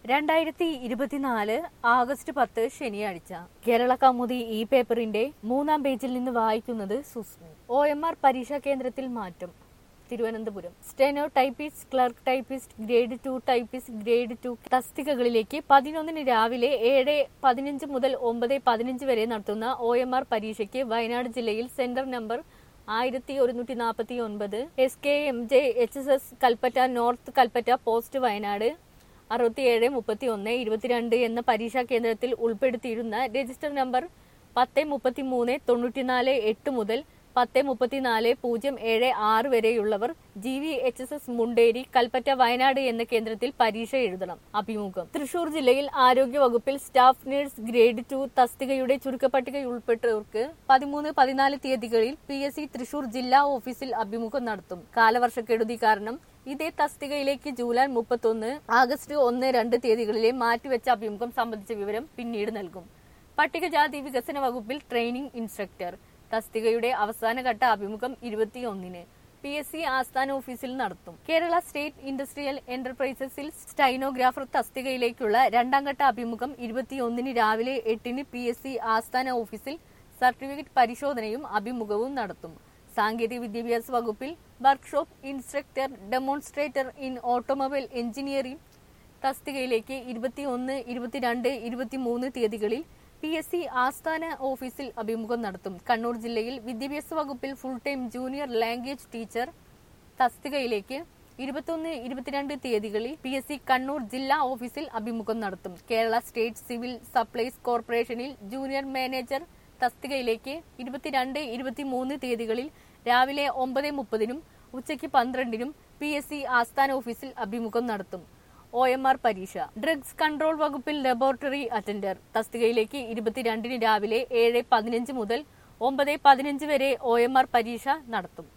രണ്ടായിരത്തി ഇരുപത്തിനാല് ആഗസ്റ്റ് പത്ത് ശനിയാഴ്ച കേരള കൗമുദി ഈ പേപ്പറിന്റെ മൂന്നാം പേജിൽ നിന്ന് വായിക്കുന്നത് സുസ്മി ഒ എം ആർ പരീക്ഷാ കേന്ദ്രത്തിൽ മാറ്റം Thiruvananthapuram steno typist clerk typist grade two typist grade two തസ്തികകളിലേക്ക് പതിനൊന്നിന് രാവിലെ ഏഴ് പതിനഞ്ച് മുതൽ ഒമ്പത് പതിനഞ്ച് വരെ നടത്തുന്ന ഒ എം ആർ പരീക്ഷയ്ക്ക് വയനാട് ജില്ലയിൽ സെന്റർ നമ്പർ ആയിരത്തി ഒരുന്നൂറ്റി നാൽപ്പത്തി ഒൻപത് S K M J H S S Kalpetta north Kalpetta post Wayanad അറുപത്തിയേഴ് മുപ്പത്തി ഒന്ന് ഇരുപത്തിരണ്ട് എന്ന പരീക്ഷാ കേന്ദ്രത്തിൽ ഉൾപ്പെടുത്തിയിരുന്ന രജിസ്റ്റർ നമ്പർ പത്ത് മുപ്പത്തി മൂന്ന് തൊണ്ണൂറ്റിനാല് എട്ട് മുതൽ പത്ത് മുപ്പത്തിനാല് പൂജ്യം ഏഴ് ആറ് വരെയുള്ളവർ G V H S S Munderi Kalpetta Wayanad എന്ന കേന്ദ്രത്തിൽ പരീക്ഷ എഴുതണം അഭിമുഖം തൃശൂർ ജില്ലയിൽ ആരോഗ്യ വകുപ്പിൽ സ്റ്റാഫ് നഴ്സ് ഗ്രേഡ് ടു തസ്തികയുടെ ചുരുക്കപ്പട്ടികയിൽ ഉൾപ്പെട്ടവർക്ക് പതിമൂന്ന് പതിനാല് തീയതികളിൽ പി എസ് സി തൃശൂർ ജില്ലാ ഓഫീസിൽ അഭിമുഖം നടത്തും കാലവർഷക്കെടുതി കാരണം ഇതേ തസ്തികയിലേക്ക് ജൂലൈ മുപ്പത്തൊന്ന് ആഗസ്റ്റ് ഒന്ന് രണ്ട് തീയതികളിലെ മാറ്റിവെച്ച അഭിമുഖം സംബന്ധിച്ച വിവരം പിന്നീട് നൽകും പട്ടികജാതി വികസന വകുപ്പിൽ ട്രെയിനിംഗ് ഇൻസ്ട്രക്ടർ തസ്തികയുടെ അവസാനഘട്ട അഭിമുഖം ഇരുപത്തിയൊന്നിന് പി എസ് സി ആസ്ഥാന ഓഫീസിൽ നടത്തും കേരള സ്റ്റേറ്റ് ഇൻഡസ്ട്രിയൽ എന്റർപ്രൈസസിൽ സ്റ്റൈനോഗ്രാഫർ തസ്തികയിലേക്കുള്ള രണ്ടാം ഘട്ട അഭിമുഖം ഇരുപത്തിയൊന്നിന് രാവിലെ എട്ടിന് പി എസ് സി ആസ്ഥാന ഓഫീസിൽ സർട്ടിഫിക്കറ്റ് പരിശോധനയും അഭിമുഖവും നടത്തും സാങ്കേതിക വിദ്യാഭ്യാസ വകുപ്പിൽ workshop instructor demonstrator in automobile engineering തസ്തികയിലേക്ക് ഇരുപത്തിയൊന്ന് ഇരുപത്തിരണ്ട് ഇരുപത്തിമൂന്ന് തീയതികളിൽ പി എസ് സി ആസ്ഥാന ഓഫീസിൽ അഭിമുഖം നടത്തും കണ്ണൂർ ജില്ലയിൽ വിദ്യാഭ്യാസ വകുപ്പിൽ full time junior language teacher തസ്തികയിലേക്ക് ഇരുപത്തൊന്ന് ഇരുപത്തിരണ്ട് തീയതികളിൽ പി എസ് സി കണ്ണൂർ ജില്ലാ ഓഫീസിൽ അഭിമുഖം നടത്തും കേരള സ്റ്റേറ്റ് സിവിൽ സപ്ലൈസ് കോർപ്പറേഷനിൽ ജൂനിയർ മാനേജർ തസ്തികയിലേക്ക് ഇരുപത്തിരണ്ട് ഇരുപത്തിമൂന്ന് തീയതികളിൽ രാവിലെ ഒമ്പത് മുപ്പതിനും ഉച്ചയ്ക്ക് പന്ത്രണ്ടിനും പി എസ് സി ആസ്ഥാന ഓഫീസിൽ അഭിമുഖം നടത്തും ഒ എം ആർ പരീക്ഷ ഡ്രഗ്സ് കൺട്രോൾ വകുപ്പിൽ ലബോറട്ടറി അറ്റൻഡർ തസ്തികയിലേക്ക് ഇരുപത്തിരണ്ടിന് രാവിലെ ഏഴ് പതിനഞ്ച് മുതൽ ഒമ്പത് പതിനഞ്ച് വരെ ഒ എം ആർ പരീക്ഷ നടത്തും